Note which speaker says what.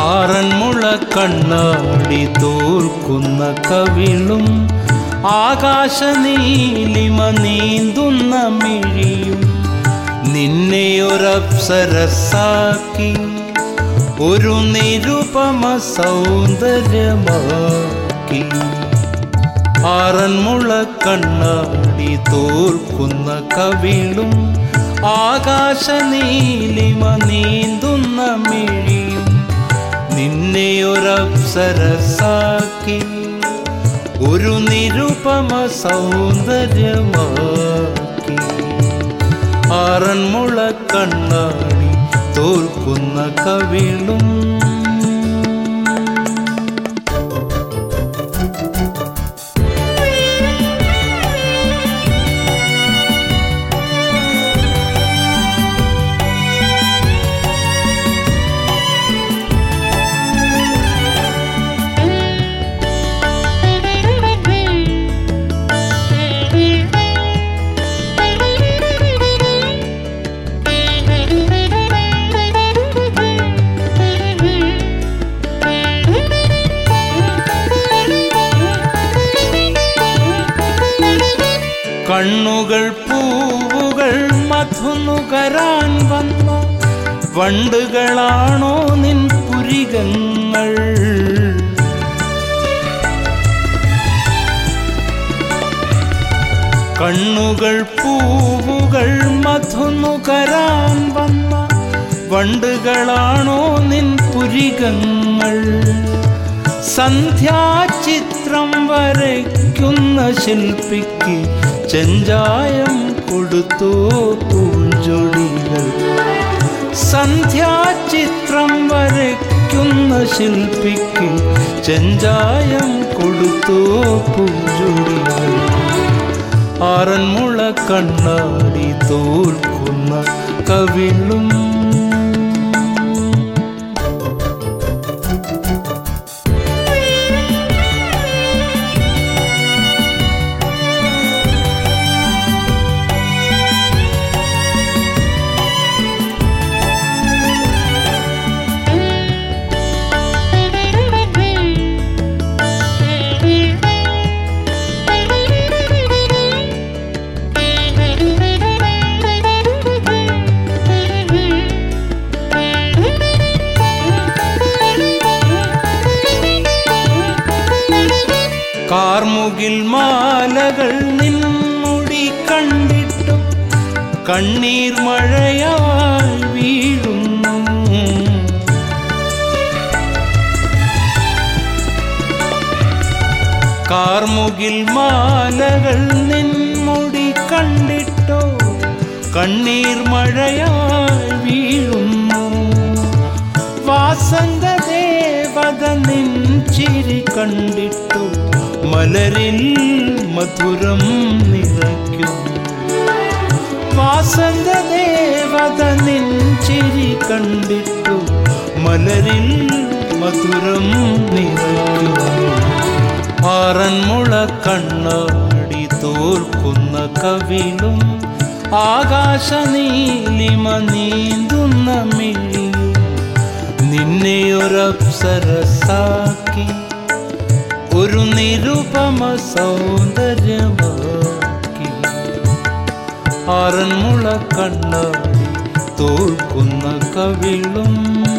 Speaker 1: ആറന്മുള കണ്ണാടി തോൽക്കുന്ന കവിളും ആകാശ നീലിമ നീന്തുന്ന മിഴിയും നിന്നെ ഒരപ്സരസാക്കി ഒരു നിരുപമ സൗന്ദര്യമാക്കി ആറന്മുള കണ്ണാടി തോൽക്കുന്ന കവിളും ആകാശ നീലിമ നീന്തുന്ന മിഴിയും നിന്നെ ഒരപ്സരസാക്കി ഒരു നിരുപമ സൗന്ദര്യമാക്കി ആറന്മുള കണ്ണാടി തോൽക്കുന്ന കവിളും കണ്ണുകൾ പൂവുകൾ മധുനുകരാൻ വന്ന വണ്ടുകളാണോ നിൻ പുരികങ്ങൾ കണ്ണുകൾ പൂവുകൾ മധുനുകരാൻ വന്ന വണ്ടുകളാണോ നിൻ പുരികങ്ങൾ സന്ധ്യാചിത്രം വരയ്ക്കുന്ന ശില്പിക്ക് ചെഞ്ചായം കൊടുത്തോ പൂഞ്ചൊടികൾ സന്ധ്യാചിത്രം വരയ്ക്കുന്ന ശില്പിക്ക് ചെഞ്ചായം കൊടുത്തോ പൂഞ്ചൊടികൾ ആറന്മുള കണ്ണാടി തോൽക്കുന്ന കവിളും കാർമുകിൽ മാലകൾ നിന്നുടി കണ്ടിട്ടു കണ്ണീർ മഴയായി വീഴുന്നു കാർമുകിൽ മാലകൾ നിൻമുടി കണ്ടിട്ടോ കണ്ണീർ മഴയായി വീഴുന്നു വാസന്ത ദേവത നിൻ ചിരി കണ്ടിട്ടു മലരിൽ മധുരം നിറയ്ക്കുന്നു വാസന്ത ദേവത നിൻ ചിരി കണ്ടിട്ടു മലരിൽ മധുരം നിറയ്ക്കുന്നു ആറന്മുള കണ്ണാടി തോൽക്കുന്ന കവിളും ആകാശ നീലിമ നീന്തുന്ന മിഴിയും നിന്നെ ഒരപ്സരസാക്കി ഒരു നിരുപമ സൗന്ദര്യമാക്കി ആറന്മുള കണ്ണാടി തോൽക്കുന്ന കവിളും